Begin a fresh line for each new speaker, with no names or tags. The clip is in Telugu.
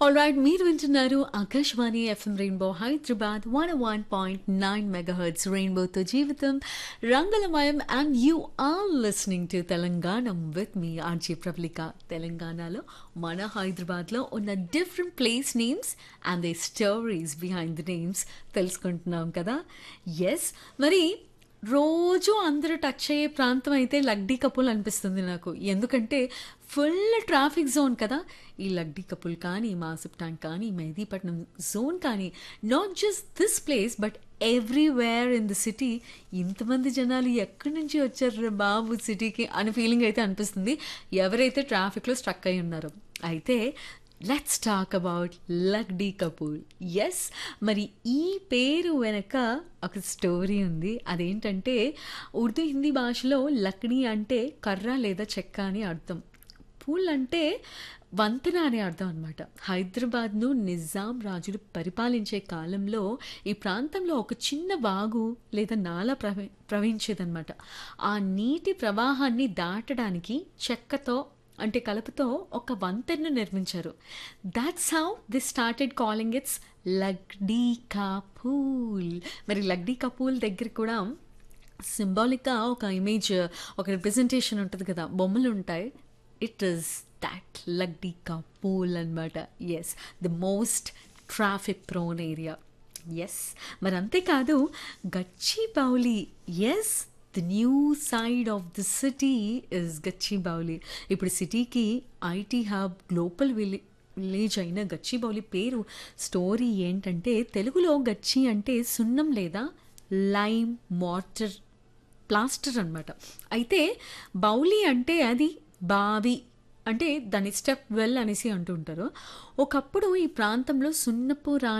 ఆల్ రైట్ మీరు వింటున్నారు Akashvani FM rainbow Hyderabad one one point nine megahertz రెయిన్బోతో జీవితం రంగులమయం and you are listening to Telangana with me RJ Prabalika తెలంగాణలో మన హైదరాబాద్లో ఉన్న different place names and they stories behind the names తెలుసుకుంటున్నాం కదా ఎస్ మరి రోజు అందరూ టచ్ అయ్యే ప్రాంతం అయితే లగ్డీ కపుల్ అనిపిస్తుంది నాకు ఎందుకంటే ఫుల్ ట్రాఫిక్ జోన్ కదా ఈ లగ్డీ కపుల్ కానీ మాసిప్ ట్యాంక్ కానీ మెహదీపట్నం జోన్ కానీ not just this place but everywhere in the city ఇంతమంది జనాలు ఎక్కడి నుంచి వచ్చారు బాబు సిటీకి అనే ఫీలింగ్ అయితే అనిపిస్తుంది ఎవరైతే ట్రాఫిక్లో స్ట్రక్ అయి ఉన్నారో అయితే let's talk about Lakdi Kapur yes మరి ఈ పేరు వెనక ఒక స్టోరీ ఉంది అదేంటంటే ఉర్దూ హిందీ భాషలో లక్డీ అంటే కర్ర లేదా చెక్క అని అర్థం పూల్ అంటే వంతెన అనే అర్థం అనమాట హైదరాబాద్ను నిజాం రాజులు పరిపాలించే కాలంలో ఈ ప్రాంతంలో ఒక చిన్న వాగు లేదా నాల ప్రవ ప్రవహించేదన్నమాట ఆ నీటి ప్రవాహాన్ని దాటడానికి చెక్కతో అంటే కలపతో ఒక వంతెన్ను నిర్మించారు that's how the started calling it's Lakdi Kapul మరి లగ్డీ కపూల్ దగ్గర కూడా సింబాలిక్గా ఒక ఇమేజ్ ఒక రిప్రజెంటేషన్ ఉంటుంది కదా బొమ్మలు ఉంటాయి it is that Lakdi Kapul అనమాట yes the most traffic prone area yes మరి అంతేకాదు Gachibowli yes the new side of the city is Gachibowli ఇప్పుడు సిటీకి ఐటీ హబ్ గ్లోబల్ విలే విలేజ్ అయిన గచ్చిబౌలి పేరు స్టోరీ ఏంటంటే తెలుగులో గచ్చి అంటే సున్నం లేదా లైమ్ వాటర్ ప్లాస్టర్ అనమాట అయితే బౌలి అంటే అది బావి అంటే దాని స్టెప్ వెల్ అనేసి అంటూ ఉంటారు ఒకప్పుడు ఈ ప్రాంతంలో సున్నపు రా